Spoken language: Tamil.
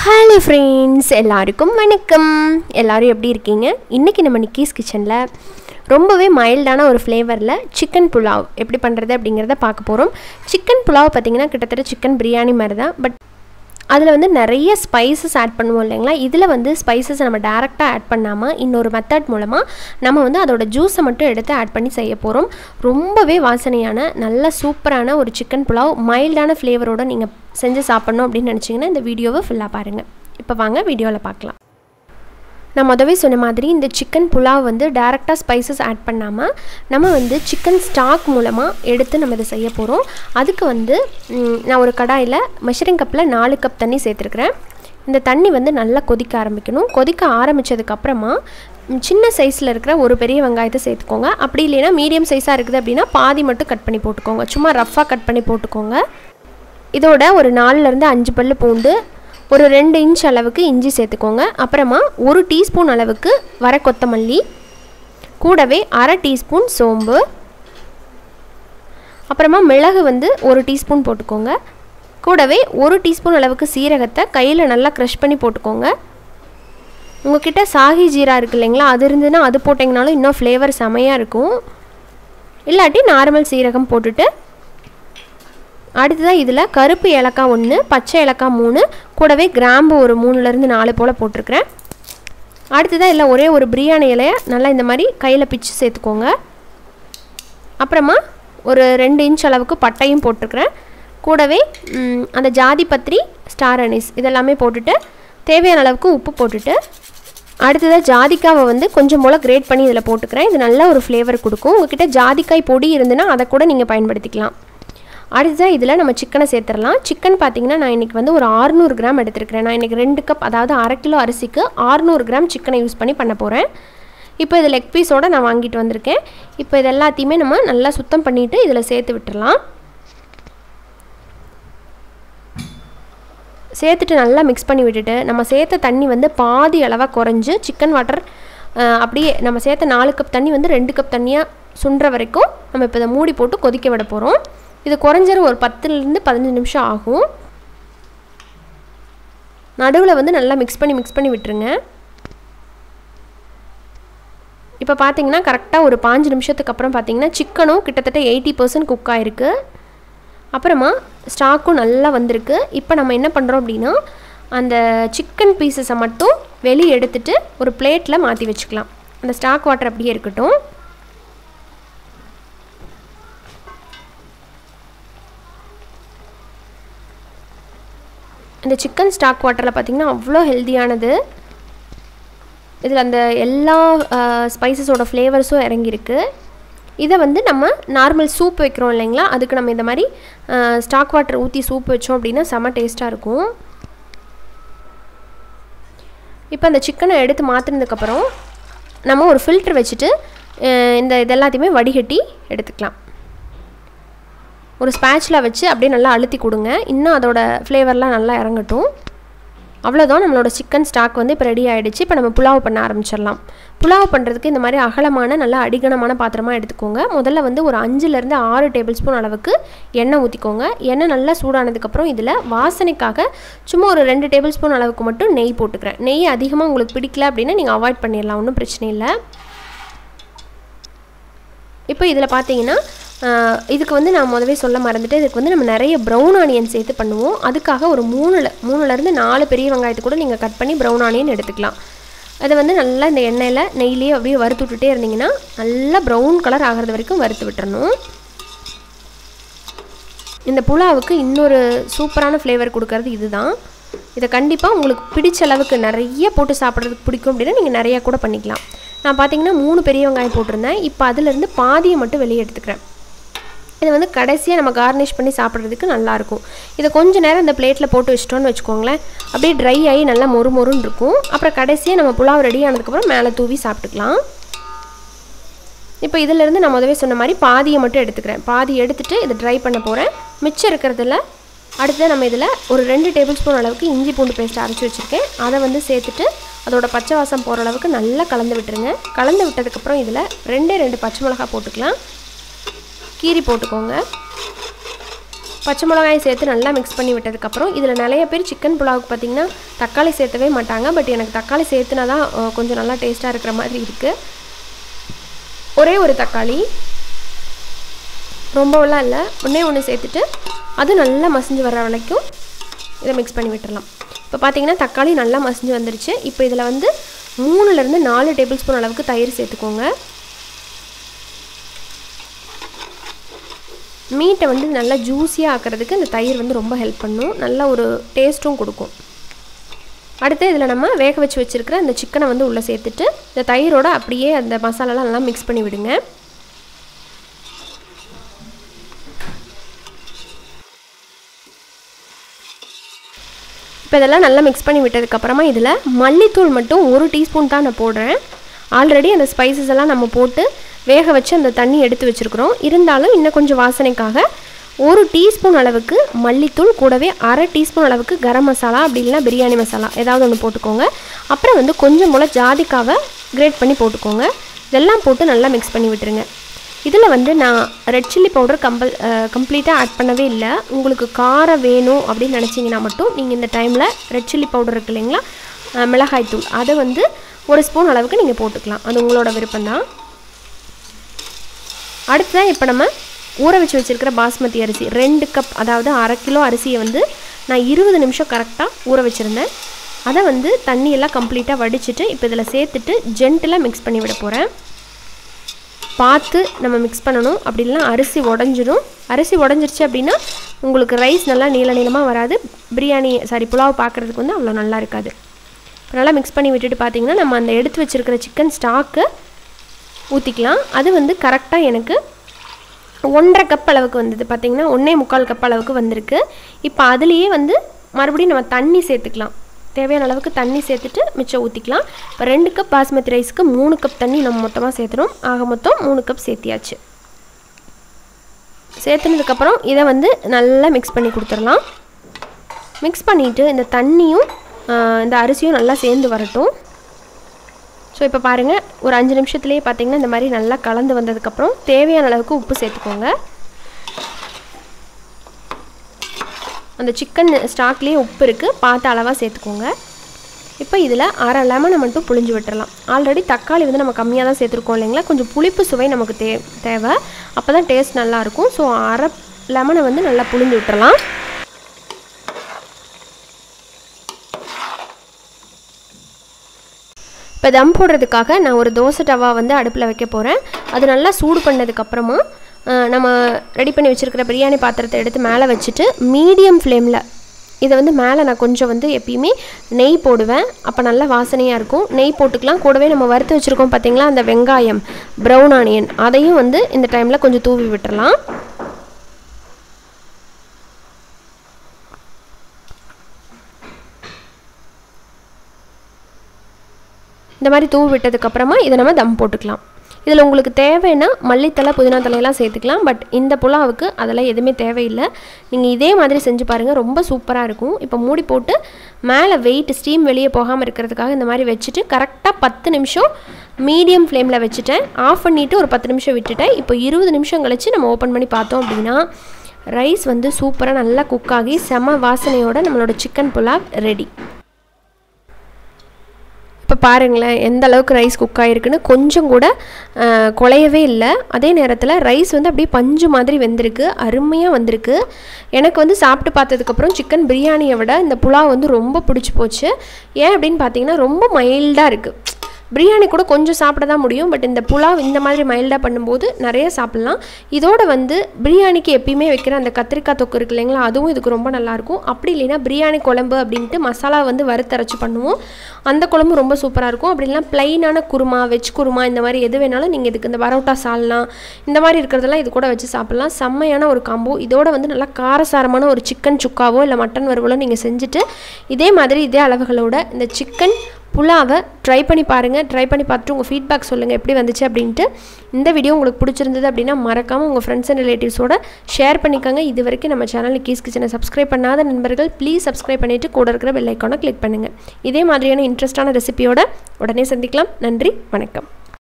ஹலோ ஃப்ரெண்ட்ஸ் எல்லாருக்கும் வணக்கம் எல்லாரும் எப்படி இருக்கீங்க இன்றைக்கி நம்ம நிக்கீஸ் கிச்சனில் ரொம்பவே மைல்டான ஒரு ஃப்ளேவரில் சிக்கன் புலாவ் எப்படி பண்ணுறது அப்படிங்கிறத பார்க்க போகிறோம் சிக்கன் புலாவ் பார்த்திங்கன்னா கிட்டத்தட்ட சிக்கன் பிரியாணி மாதிரி தான் பட் அதில் வந்து நிறைய ஸ்பைசஸ் ஆட் பண்ணுவோம் இல்லைங்களா இதில் வந்து ஸ்பைசஸ் நம்ம டேரெக்டாக ஆட் பண்ணாமல் இன்னொரு மெத்தட் மூலமாக நம்ம வந்து அதோட ஜூஸை மட்டும் எடுத்து ஆட் பண்ணி செய்ய போகிறோம் ரொம்பவே வாசனையான நல்ல சூப்பரான ஒரு சிக்கன் புலாவ் மைல்டான ஃப்ளேவரோடு நீங்கள் செஞ்சு சாப்பிட்ணும் அப்படின்னு நினச்சிங்கன்னா இந்த வீடியோவை ஃபுல்லாக பாருங்கள் இப்போ வாங்க வீடியோவில் பார்க்கலாம் நான் முதவே சொன்ன மாதிரி இந்த சிக்கன் புலாவ் வந்து டேரெக்டாக ஸ்பைசஸ் ஆட் பண்ணாமல் நம்ம வந்து சிக்கன் ஸ்டாக் மூலமாக எடுத்து நம்ம இதை செய்ய போகிறோம் அதுக்கு வந்து ம், நான் ஒரு கடாயில் மெஷரிங் கப்பில் நாலு கப் தண்ணி சேர்த்துருக்குறேன் இந்த தண்ணி வந்து நல்லா கொதிக்க ஆரம்பிக்கணும் கொதிக்க ஆரம்பித்ததுக்கப்புறமா சின்ன சைஸில் இருக்கிற ஒரு பெரிய வெங்காயத்தை சேர்த்துக்கோங்க அப்படி இல்லைன்னா மீடியம் சைஸாக இருக்குது அப்படின்னா பாதி மட்டும் கட் பண்ணி போட்டுக்கோங்க சும்மா ரஃப்பாக கட் பண்ணி போட்டுக்கோங்க இதோட ஒரு நாலுலேருந்து அஞ்சு பல்லு பூண்டு ஒரு ரெண்டு இன்ச் அளவுக்கு இஞ்சி சேர்த்துக்கோங்க அப்புறமா ஒரு டீஸ்பூன் அளவுக்கு வர கொத்தமல்லி கூடவே அரை டீஸ்பூன் சோம்பு அப்புறமா மிளகு வந்து ஒரு டீஸ்பூன் போட்டுக்கோங்க கூடவே ஒரு டீஸ்பூன் அளவுக்கு சீரகத்தை கையில் நல்லா க்ரஷ் பண்ணி போட்டுக்கோங்க உங்ககிட்ட சாகி ஜீரா இருக்கு இல்லைங்களா அது இருந்ததுன்னா அது போட்டிங்கனாலும் இன்னும் ஃப்ளேவர் செமையாக இருக்கும் இல்லாட்டி நார்மல் சீரகம் போட்டுட்டு அடுத்ததாக இதில் கருப்பு ஏலக்காய் ஒன்று பச்சை ஏலக்காய் மூணு கூடவே கிராம்பு ஒரு மூணுலேருந்து நாலு போல் போட்டிருக்கிறேன் அடுத்ததாக இதில் ஒரே ஒரு பிரியாணி இலையை நல்லா இந்த மாதிரி கையில் பிச்சு சேர்த்துக்கோங்க அப்புறமா ஒரு ரெண்டு இன்ச் அளவுக்கு பட்டையும் போட்டிருக்கிறேன் கூடவே ம், அந்த ஜாதி பத்திரி ஸ்டார் அனிஸ் இதெல்லாமே போட்டுட்டு தேவையான அளவுக்கு உப்பு போட்டுட்டு அடுத்ததாக ஜாதிக்காவை வந்து கொஞ்சம் போல் கிரேட் பண்ணி இதில் போட்டுக்கிறேன் இது நல்ல ஒரு ஃப்ளேவர் கொடுக்கும் உங்ககிட்ட ஜாதிக்காய் பொடி இருந்துன்னா அதை கூட நீங்கள் பயன்படுத்திக்கலாம் அடுத்ததாக இதில் நம்ம சிக்கனை சேர்த்துடலாம் சிக்கன் பார்த்தீங்கன்னா நான் இன்றைக்கி வந்து ஒரு 600 கிராம் எடுத்துருக்கிறேன் நான் இன்றைக்கி ரெண்டு கப் அதாவது அரை கிலோ அரிசிக்கு 600 கிராம் சிக்கனை யூஸ் பண்ணி பண்ண போகிறேன் இப்போ இது லெக் பீஸோடு நான் வாங்கிட்டு வந்திருக்கேன் இப்போ இது எல்லாத்தையுமே நம்ம நல்லா சுத்தம் பண்ணிவிட்டு இதில் சேர்த்து விட்டுறலாம் சேர்த்துட்டு நல்லா மிக்ஸ் பண்ணி விட்டுட்டு நம்ம சேர்த்த தண்ணி வந்து பாதி அளவாக குறைஞ்சு சிக்கன் வாட்டர் அப்படியே நம்ம சேர்த்த நாலு கப் தண்ணி வந்து ரெண்டு கப் தண்ணியாக சுண்டுற வரைக்கும் நம்ம இப்போ இதை மூடி போட்டு கொதிக்க விட போகிறோம் இது குறைஞ்சது ஒரு பத்துலேருந்து பதினஞ்சு நிமிஷம் ஆகும் நடுவில் வந்து நல்லா மிக்ஸ் பண்ணி மிக்ஸ் பண்ணி விட்டுருங்க இப்போ பார்த்தீங்கன்னா கரெக்டாக ஒரு பாஞ்சு நிமிஷத்துக்கு அப்புறம் பார்த்தீங்கன்னா சிக்கனும் கிட்டத்தட்ட எயிட்டி பர்சன்ட் குக் ஆகிருக்கு அப்புறமா ஸ்டாக்கும் நல்லா வந்திருக்கு இப்போ நம்ம என்ன பண்ணுறோம் அப்படின்னா அந்த சிக்கன் பீசஸை மட்டும் வெளியே எடுத்துட்டு ஒரு பிளேட்டில் மாற்றி வச்சுக்கலாம் அந்த ஸ்டாக் வாட்டர் அப்படியே இருக்கட்டும் இந்த சிக்கன் ஸ்டாக் வாட்டரில் பார்த்திங்கன்னா அவ்வளோ ஹெல்த்தியானது இதில் அந்த எல்லா ஸ்பைசஸோட ஃப்ளேவர்ஸும் இறங்கியிருக்கு இதை வந்து நம்ம நார்மல் சூப் வைக்கிறோம் இல்லைங்களா அதுக்கு நம்ம இந்த மாதிரி ஸ்டாக் வாட்டர் ஊற்றி சூப் வச்சோம் அப்படின்னா செம்ம டேஸ்ட்டாக இருக்கும் இப்போ அந்த சிக்கனை எடுத்து மாற்றினதுக்கப்புறம் நம்ம ஒரு ஃபில்டர் வச்சுட்டு அஹ், இந்த இதெல்லாத்தையுமே வடிகட்டி எடுத்துக்கலாம் ஒரு ஸ்பேட்சில் வச்சு அப்படியே நல்லா அழுத்தி கொடுங்க இன்னும் அதோட ஃப்ளேவர்லாம் நல்லா இறங்கட்டும் அவ்வளோதான் நம்மளோட சிக்கன் ஸ்டாக் வந்து இப்போ ரெடி ஆகிடுச்சு இப்போ நம்ம புலாவ் பண்ண ஆரம்பிச்சிடலாம் புலாவ் பண்ணுறதுக்கு இந்த மாதிரி அகலமான நல்லா அடிகனமான பாத்திரமாக எடுத்துக்கோங்க முதல்ல வந்து ஒரு அஞ்சுலேருந்து ஆறு டேபிள் ஸ்பூன் அளவுக்கு எண்ணெய் ஊற்றிக்கோங்க எண்ணெய் நல்லா சூடானதுக்கப்புறம் இதில் வாசனைக்காக சும்மா ஒரு ரெண்டு டேபிள் ஸ்பூன் அளவுக்கு மட்டும் நெய் போட்டுக்கிறேன் நெய் அதிகமாக உங்களுக்கு பிடிக்கல அப்படின்னா நீங்கள் அவாய்ட் பண்ணிடலாம் ஒன்றும் பிரச்சனை இல்லை இப்போ இதில் பார்த்தீங்கன்னா ஆஹ், இதுக்கு வந்து நான் முதவே சொல்ல மறந்துட்டு இதுக்கு வந்து நம்ம நிறைய ப்ரௌன் ஆனியன் சேர்த்து பண்ணுவோம் அதுக்காக ஒரு மூணுல மூணுலேருந்து நாலு பெரிய வெங்காயத்தை கூட நீங்கள் கட் பண்ணி ப்ரௌன் ஆனியன் எடுத்துக்கலாம் அதை வந்து நல்லா இந்த எண்ணெயில் நெய்லேயே அப்படியே வறுத்து விட்டுட்டே இருந்தீங்கன்னா நல்லா ப்ரௌன் கலர் ஆகிறது வரைக்கும் வறுத்து விட்டுறணும் இந்த புலாவுக்கு இன்னொரு சூப்பரான ஃப்ளேவர் கொடுக்கறது இதுதான் இதை கண்டிப்பாக உங்களுக்கு பிடிச்ச அளவுக்கு நிறைய போட்டு சாப்பிட்றதுக்கு பிடிக்கும் அப்படின்னா நீங்கள் நிறையா கூட பண்ணிக்கலாம் நான் பார்த்தீங்கன்னா மூணு பெரிய வெங்காயம் போட்டிருந்தேன் இப்போ அதுலேருந்து பாதியை மட்டும் வெளியே எடுத்துக்கிறேன் இதை வந்து கடைசியாக நம்ம கார்னிஷ் பண்ணி சாப்பிட்றதுக்கு நல்லாயிருக்கும் இதை கொஞ்ச நேரம் இந்த பிளேட்டில் போட்டு வச்சிட்டோன்னு வச்சுக்கோங்களேன் அப்படியே ட்ரை ஆகி நல்லா மொறு மொறுன்னு இருக்கும் அப்புறம் கடைசியாக நம்ம புலாவ் ரெடி ஆனதுக்கப்புறம் மேலே தூவி சாப்பிட்டுக்கலாம் இப்போ இதிலேருந்து நான் முதவே சொன்ன மாதிரி பாதியை மட்டும் எடுத்துக்கிறேன் பாதி எடுத்துட்டு இதை ட்ரை பண்ண போகிறேன் மிச்சம் இருக்கிறதுல அடுத்து நம்ம இதில் ஒரு ரெண்டு டேபிள் ஸ்பூன் அளவுக்கு இஞ்சி பூண்டு பேஸ்ட் அரைச்சி வச்சுருக்கேன் அதை வந்து சேர்த்துட்டு அதோட பச்சை வாசம் போகிற அளவுக்கு நல்லா கலந்து விட்டுருங்க கலந்து விட்டதுக்கப்புறம் இதில் ரெண்டே ரெண்டு பச்சை மிளகாய் போட்டுக்கலாம் கீரி போட்டுக்கோங்க பச்சை மிளகாயை சேர்த்து நல்லா மிக்ஸ் பண்ணி விட்டதுக்கப்புறம் இதில் நிறைய பேர் சிக்கன் புலாவுக்கு பார்த்திங்கன்னா தக்காளி சேர்த்தவே மாட்டாங்க பட் எனக்கு தக்காளி சேர்த்துனா தான் அஹ், கொஞ்சம் நல்லா டேஸ்ட்டாக இருக்கிற மாதிரி இருக்குது ஒரே ஒரு தக்காளி ரொம்பவெல்லாம் இல்லை ஒன்றே ஒன்று சேர்த்துட்டு அது நல்லா மசிஞ்சு வர்ற வரைக்கும் இதை மிக்ஸ் பண்ணி விட்டுறலாம் இப்போ பார்த்தீங்கன்னா தக்காளி நல்லா மசிஞ்சு வந்துருச்சு இப்போ இதில் வந்து மூணுலேருந்து நாலு டேபிள் ஸ்பூன் அளவுக்கு தயிர் சேர்த்துக்கோங்க மீட்டை வந்து நல்லா ஜூஸியாக ஆக்கிறதுக்கு இந்த தயிர் வந்து ரொம்ப ஹெல்ப் பண்ணும் நல்ல ஒரு டேஸ்ட்டும் கொடுக்கும் அடுத்து இதில் நம்ம வேக வச்சு வச்சுருக்கிற அந்த சிக்கனை வந்து உள்ளே சேர்த்துட்டு இந்த தயிரோட அப்படியே அந்த மசாலாலாம் நல்லா மிக்ஸ் பண்ணி விடுங்க இப்போ இதெல்லாம் நல்லா மிக்ஸ் பண்ணி விட்டதுக்கப்புறமா இதில் மல்லித்தூள் மட்டும் ஒரு டீஸ்பூன் தான் நான் போடுறேன் ஆல்ரெடி அந்த ஸ்பைசஸ் எல்லாம் நம்ம போட்டு வேக வச்சு அந்த தண்ணி எடுத்து வச்சுருக்குறோம் இருந்தாலும் இன்னும் கொஞ்சம் வாசனைக்காக ஒரு டீஸ்பூன் அளவுக்கு மல்லித்தூள் கூடவே அரை டீஸ்பூன் அளவுக்கு கரம் மசாலா அப்படி இல்லைனா பிரியாணி மசாலா ஏதாவது ஒன்று போட்டுக்கோங்க அப்புறம் வந்து கொஞ்சம் போல் ஜாதிக்காவை கிரேட் பண்ணி போட்டுக்கோங்க இதெல்லாம் போட்டு நல்லா மிக்ஸ் பண்ணி விட்டுருங்க இதில் வந்து நான் ரெட் சில்லி பவுடர் கம்பல் கம்ப்ளீட்டாக ஆட் பண்ணவே இல்லை உங்களுக்கு காரம் வேணும் அப்படின்னு நினச்சிங்கன்னா மட்டும் நீங்கள் இந்த டைமில் ரெட் சில்லி பவுடர் இருக்கு இல்லைங்களா அஹ், மிளகாய் தூள் அதை வந்து ஒரு ஸ்பூன் அளவுக்கு நீங்கள் போட்டுக்கலாம் அது உங்களோட விருப்பம்தான் அடுத்ததான் இப்போ நம்ம ஊற வச்சு வச்சுருக்கிற பாஸ்மதி அரிசி ரெண்டு கப் அதாவது அரை கிலோ அரிசியை வந்து நான் இருபது நிமிஷம் கரெக்டாக ஊற வச்சுருந்தேன் அதை வந்து தண்ணியெல்லாம் கம்ப்ளீட்டாக வடிச்சிட்டு இப்போ இதில் சேர்த்துட்டு ஜென்டிலாக மிக்ஸ் பண்ணி விட போகிறேன் பார்த்து நம்ம மிக்ஸ் பண்ணணும் அப்படி இல்லைனா அரிசி உடஞ்சிரும் அரிசி உடஞ்சிருச்சு அப்படின்னா உங்களுக்கு ரைஸ் நல்லா நீள நீளமாக வராது பிரியாணி சாரி புலாவ் பார்க்குறதுக்கு வந்து அவ்வளோ நல்லா இருக்காது இப்போ நல்லா மிக்ஸ் பண்ணி விட்டுட்டு பார்த்தீங்கன்னா நம்ம அந்த எடுத்து வச்சுருக்கிற சிக்கன் ஸ்டாக்கு ஊற்றிக்கலாம் அது வந்து கரெக்டாக எனக்கு ஒன்றரை கப் அளவுக்கு வந்தது பார்த்தீங்கன்னா ஒன்றே முக்கால் கப் அளவுக்கு வந்திருக்கு இப்போ அதுலேயே வந்து மறுபடியும் நம்ம தண்ணி சேர்த்துக்கலாம் தேவையான அளவுக்கு தண்ணி சேர்த்துட்டு மிச்சம் ஊற்றிக்கலாம் இப்போ ரெண்டு கப் பாஸ்மதி ரைஸ்க்கு மூணு கப் தண்ணி நம்ம மொத்தமாக சேர்த்துறோம் ஆக மொத்தம் மூணு கப் சேர்த்தியாச்சு சேர்த்துனதுக்கப்புறம் இதை வந்து நல்லா மிக்ஸ் பண்ணி கொடுத்துடலாம் மிக்ஸ் பண்ணிவிட்டு இந்த தண்ணியும் ஆஹ், இந்த அரிசியும் நல்லா சேர்ந்து வரட்டும் ஸோ இப்போ பாருங்கள் ஒரு அஞ்சு நிமிஷத்துலேயே பார்த்தீங்கன்னா இந்த மாதிரி நல்லா கலந்து வந்ததுக்கப்புறம் தேவையான அளவுக்கு உப்பு சேர்த்துக்கோங்க அந்த சிக்கன் ஸ்டாக்லேயே உப்பு இருக்குது பார்த்து அளவாக சேர்த்துக்கோங்க இப்போ இதில் அரை லெமனை மட்டும் புழிஞ்சு விட்டுறலாம் ஆல்ரெடி தக்காளி வந்து நம்ம கம்மியாக தான் சேர்த்துருக்கோம் இல்லைங்களா கொஞ்சம் புளிப்பு சுவை நமக்கு தே தேவை அப்போ தான் டேஸ்ட் நல்லாயிருக்கும் ஸோ அரை லெமனை வந்து நல்லா புழிஞ்சு விட்டுறலாம் இப்போ தம் போடுறதுக்காக நான் ஒரு தோசை டவா வந்து அடுப்பில் வைக்க போகிறேன் அது நல்லா சூடு பண்ணதுக்கப்புறமா நம்ம ரெடி பண்ணி வச்சுருக்கிற பிரியாணி பாத்திரத்தை எடுத்து மேலே வச்சுட்டு மீடியம் ஃப்ளேமில் இதை வந்து மேலே நான் கொஞ்சம் வந்து எப்பயுமே நெய் போடுவேன் அப்போ நல்ல வாசனையாக இருக்கும் நெய் போட்டுக்கலாம் கூடவே நம்ம வறுத்து வச்சுருக்கோம் பார்த்தீங்களா அந்த வெங்காயம் ப்ரௌன் ஆனியன் அதையும் வந்து இந்த டைமில் கொஞ்சம் தூவி விட்டுறலாம் இந்த மாதிரி தூவி விட்டதுக்கப்புறமா இதை நம்ம தம் போட்டுக்கலாம் இதில் உங்களுக்கு தேவைன்னா மல்லித்தலை புதினா தலையெல்லாம் சேர்த்துக்கலாம் பட் இந்த புலாவுக்கு அதெல்லாம் எதுவுமே தேவையில்லை நீங்கள் இதே மாதிரி செஞ்சு பாருங்கள் ரொம்ப சூப்பராக இருக்கும் இப்போ மூடி போட்டு மேலே வெயிட் ஸ்டீம் வெளியே போகாமல் இருக்கிறதுக்காக இந்த மாதிரி வச்சுட்டு கரெக்டாக பத்து நிமிஷம் மீடியம் ஃப்ளேமில் வச்சுட்டேன் ஆஃப் பண்ணிவிட்டு ஒரு பத்து நிமிஷம் விட்டுட்டேன் இப்போ இருபது நிமிஷம் கழித்து நம்ம ஓப்பன் பண்ணி பார்த்தோம் அப்படின்னா ரைஸ் வந்து சூப்பராக நல்லா குக் ஆகி செம வாசனையோட நம்மளோட சிக்கன் புலாவ் ரெடி இப்போ பாருங்களேன் எந்த அளவுக்கு ரைஸ் குக் ஆகிருக்குன்னு கொஞ்சம் கூட அஹ், குலையவே இல்லை அதே நேரத்தில் ரைஸ் வந்து அப்படியே பஞ்சு மாதிரி வெந்திருக்கு அருமையாக வந்திருக்கு எனக்கு வந்து சாப்பிட்டு பார்த்ததுக்கப்புறம் சிக்கன் பிரியாணியை விட இந்த புலாவ் வந்து ரொம்ப பிடிச்சி போச்சு ஏன் அப்படின்னு பார்த்தீங்கன்னா ரொம்ப மைல்டாக இருக்குது பிரியாணி கூட கொஞ்சம் சாப்பிட தான் முடியும் பட் இந்த புலாவ் இந்த மாதிரி மைல்டாக பண்ணும்போது நிறைய சாப்பிட்லாம் இதோட வந்து பிரியாணிக்கு எப்பயுமே வைக்கிற அந்த கத்திரிக்காய் தொக்கு இருக்கு இல்லைங்களா அதுவும் இதுக்கு ரொம்ப நல்லாயிருக்கும் அப்படி இல்லைன்னா பிரியாணி குழம்பு அப்படின்ட்டு மசாலா வந்து வறுத்தரைச்சி பண்ணுவோம் அந்த குழம்பு ரொம்ப சூப்பராக இருக்கும் அப்படி இல்லைனா ப்ளைனான குருமா வெஜ் குருமா இந்த மாதிரி எது வேணாலும் நீங்கள் இதுக்கு இந்த பரோட்டா சால்னா இந்த மாதிரி இருக்கிறதெல்லாம் இது கூட வச்சு சாப்பிட்லாம் செம்மையான ஒரு காம்போ இதோட வந்து நல்லா காரசாரமான ஒரு சிக்கன் சுக்காவோ இல்லை மட்டன் வறுவலோ நீங்கள் செஞ்சுட்டு இதே மாதிரி இதே அளவுகளோட இந்த சிக்கன் புலாவை ட்ரை பண்ணி பாருங்கள் ட்ரை பண்ணி பார்த்துட்டு உங்கள் ஃபீட்பேக் சொல்லுங்கள் எப்படி வந்துச்சு அப்படின்ட்டு இந்த வீடியோ உங்களுக்கு பிடிச்சிருந்தது அப்படின்னா மறக்காமல் உங்கள் ஃப்ரெண்ட்ஸ் அண்ட் ரிலேட்டிவ்ஸோட ஷேர் பண்ணிக்கோங்க இது வரைக்கும் நம்ம சேனல் கீஸ் கிச்சனை சப்ஸ்கிரைப் பண்ணாத நண்பர்கள் ப்ளீஸ் சப்ஸ்கிரைப் பண்ணிவிட்டு கூட இருக்கிற பெல் ஐக்கானை கிளிக் பண்ணுங்கள் இதே மாதிரியான இன்ட்ரெஸ்டான ரெசிபியோட உடனே சந்திக்கலாம் நன்றி வணக்கம்